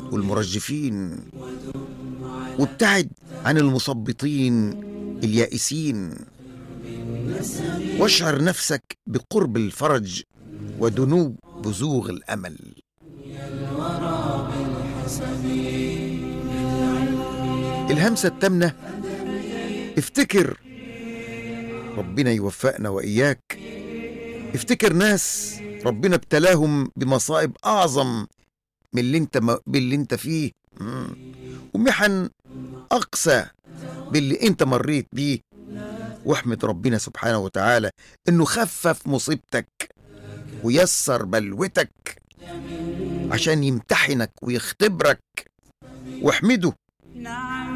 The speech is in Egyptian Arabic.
والمرجفين وابتعد عن المثبطين اليائسين واشعر نفسك بقرب الفرج ودنو بزوغ الامل الهمسه التامنه افتكر ربنا يوفقنا واياك افتكر ناس ربنا ابتلاهم بمصائب اعظم من اللي انت من اللي انت فيه مم. ومحن اقسى باللي انت مريت بيه واحمد ربنا سبحانه وتعالى انه خفف مصيبتك ويسر بلوتك عشان يمتحنك ويختبرك واحمده نعم